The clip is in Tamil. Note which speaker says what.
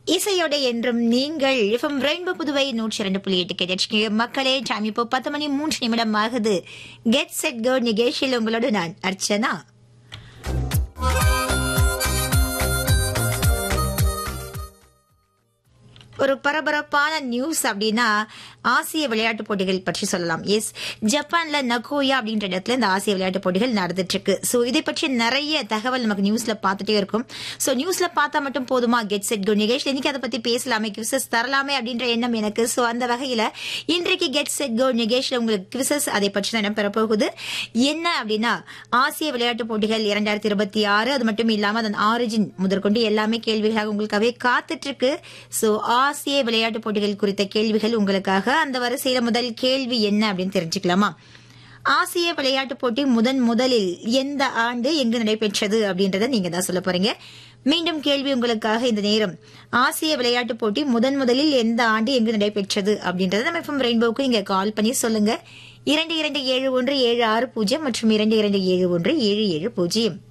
Speaker 1: இசையோட என்றும் நீங்கள் எஃப்எம் ரெயின்போ புதுவை நூற்றி இரண்டு புள்ளி எட்டு கேட்டு மக்களே டைம் இப்போ பத்து மணி மூன்று நிமிடம் ஆகுது கெட் செட் கோ நிகழ்ச்சியில் உங்களோடு நான் அர்ச்சனா ஒரு பரபரப்பான நியூஸ் அப்படின்னா ஆசிய விளையாட்டுப் போட்டிகள் பற்றி சொல்லலாம் எஸ் ஜப்பான்ல நகோயா அப்படின்ற இடத்துல இந்த ஆசிய விளையாட்டுப் போட்டிகள் நடந்துட்டு இருக்கு சோ இதை பற்றி நிறைய தகவல் நமக்கு நியூஸ்ல பார்த்துட்டே இருக்கும் சோ நியூஸ்ல பார்த்தா மட்டும் போதுமா கெட் செட் கோ நிகழ்ச்சி இன்னைக்கு அதை பத்தி பேசலாமே கிவிசஸ் தரலாமே அப்படின்ற எண்ணம் எனக்கு சோ அந்த வகையில இன்றைக்கு கெட் செட் கோ நிகழ்ச்சியில உங்களுக்கு கிவிசஸ் அதை பற்றி தான் இடம் பெறப்போகுது என்ன அப்படின்னா ஆசிய விளையாட்டுப் போட்டிகள் இரண்டாயிரத்தி இருபத்தி ஆறு அது மட்டும் இல்லாம அதன் ஆரிஜின் முதற்கொண்டு எல்லாமே கேள்விகளாக உங்களுக்காகவே காத்துட்டு இருக்கு சோ ஆசிய விளையாட்டுப் போட்டிகள் குறித்த கேள்விகள் உங்களுக்காக அந்த வரிசையில முதல் கேள்வி என்ன அப்படின்னு தெரிஞ்சுக்கலாமா ஆசிய விளையாட்டுப் போட்டி முதன் முதலில் எந்த ஆண்டு எங்கு நடைபெற்றது அப்படின்றத நீங்க தான் சொல்ல போறீங்க மீண்டும் கேள்வி உங்களுக்காக இந்த நேரம் ஆசிய விளையாட்டுப் போட்டி முதன் முதலில் எந்த ஆண்டு எங்கு நடைபெற்றது அப்படின்றத நம்ம எஃப்எம் ரெயின்போக்கு நீங்க கால் பண்ணி சொல்லுங்க இரண்டு இரண்டு ஏழு ஒன்று ஏழு ஆறு பூஜ்ஜியம் மற்றும் இரண்டு இரண்டு ஏழு ஒன்று ஏழு ஏழு பூஜ்ஜியம்